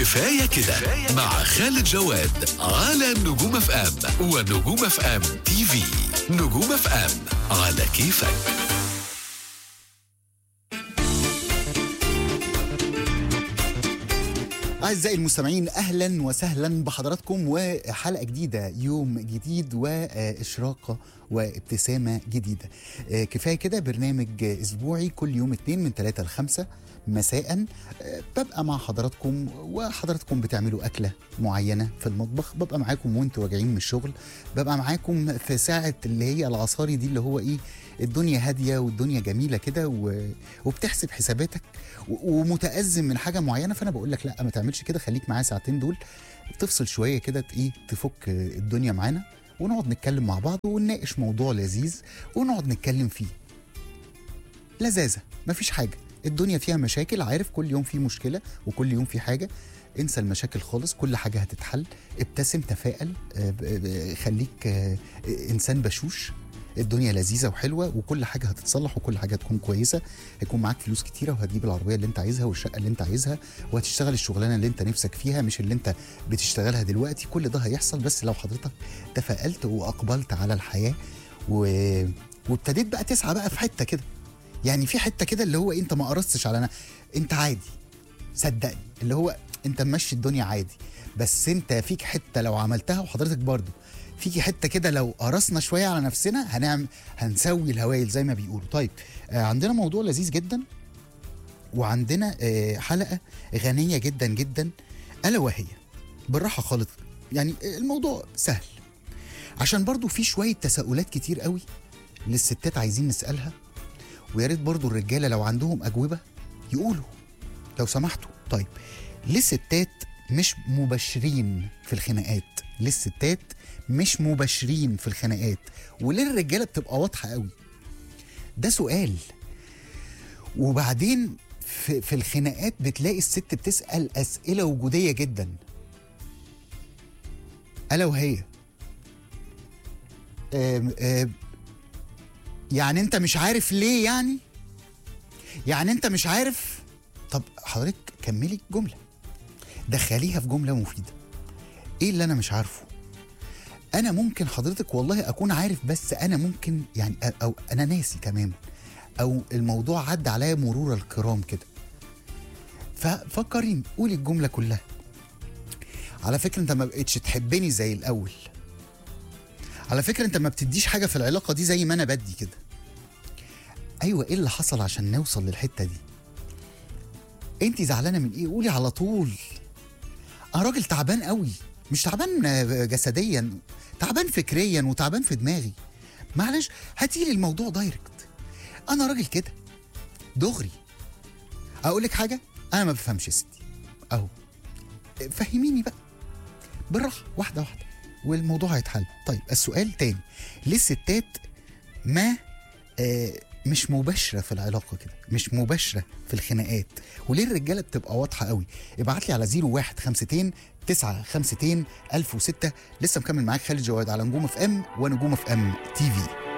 كفاية كده مع خالد جواد على نجوم اف ام ونجوم اف ام تي في نجوم اف ام على كيفك أعزائي المستمعين أهلا وسهلا بحضراتكم وحلقة جديدة يوم جديد وإشراقة وابتسامة جديدة آه، كفاية كده برنامج أسبوعي كل يوم اتنين من ثلاثة لخمسة مساء آه، ببقى مع حضراتكم وحضراتكم بتعملوا أكلة معينة في المطبخ ببقى معاكم وانتوا راجعين من الشغل ببقى معاكم في ساعة اللي هي العصاري دي اللي هو إيه الدنيا هادية والدنيا جميلة كده و... وبتحسب حساباتك و- ومتأزم من حاجة معينة فأنا بقول لك لا ما تعملش كده خليك معايا ساعتين دول تفصل شوية كده ت- إيه تفك الدنيا معانا ونقعد نتكلم مع بعض ونناقش موضوع لذيذ ونقعد نتكلم فيه لذاذة مفيش حاجة الدنيا فيها مشاكل عارف كل يوم في مشكلة وكل يوم في حاجة انسى المشاكل خالص كل حاجة هتتحل ابتسم تفائل آه، ب- ب- خليك آه، انسان بشوش الدنيا لذيذه وحلوه وكل حاجه هتتصلح وكل حاجه هتكون كويسه هيكون معاك فلوس كتيره وهتجيب العربيه اللي انت عايزها والشقه اللي انت عايزها وهتشتغل الشغلانه اللي انت نفسك فيها مش اللي انت بتشتغلها دلوقتي كل ده هيحصل بس لو حضرتك تفائلت واقبلت على الحياه و... وابتديت بقى تسعى بقى في حته كده يعني في حته كده اللي هو انت ما قرصتش على أنا. انت عادي صدقني اللي هو انت ماشي الدنيا عادي بس انت فيك حته لو عملتها وحضرتك برضو فيكي حته كده لو قرصنا شويه على نفسنا هنعمل هنسوي الهوايل زي ما بيقولوا طيب آه عندنا موضوع لذيذ جدا وعندنا آه حلقه غنيه جدا جدا الا وهي بالراحه خالص يعني الموضوع سهل عشان برضو في شويه تساؤلات كتير قوي للستات عايزين نسالها ويا ريت برضو الرجاله لو عندهم اجوبه يقولوا لو سمحتوا طيب ليه الستات مش مبشرين في الخناقات ليه الستات مش مبشرين في الخناقات وليه الرجاله بتبقى واضحه قوي ده سؤال وبعدين في, في الخناقات بتلاقي الست بتسال اسئله وجوديه جدا الا وهي آم آم يعني انت مش عارف ليه يعني يعني انت مش عارف طب حضرتك كملي الجمله دخليها في جمله مفيده ايه اللي انا مش عارفه انا ممكن حضرتك والله اكون عارف بس انا ممكن يعني أ- او انا ناسي تماما او الموضوع عدى عليا مرور الكرام كده ففكرين قولي الجمله كلها على فكره انت ما بقتش تحبني زي الاول على فكره انت ما بتديش حاجه في العلاقه دي زي ما انا بدي كده ايوه ايه اللي حصل عشان نوصل للحته دي انت زعلانه من ايه قولي على طول انا راجل تعبان قوي مش تعبان آه، جسديا تعبان فكريا وتعبان في دماغي معلش هاتيلي الموضوع دايركت انا راجل كده دغري اقول لك حاجه انا ما بفهمش يا ستي اهو فهميني بقى بالراحه واحده واحده والموضوع هيتحل طيب السؤال تاني ليه الستات ما آه مش مباشره في العلاقه كده مش مباشره في الخناقات وليه الرجاله بتبقى واضحه قوي ابعت لي على 01 52 9 52 1006 لسه مكمل معاك خالد جواد على نجوم اف ام ونجوم اف ام تي في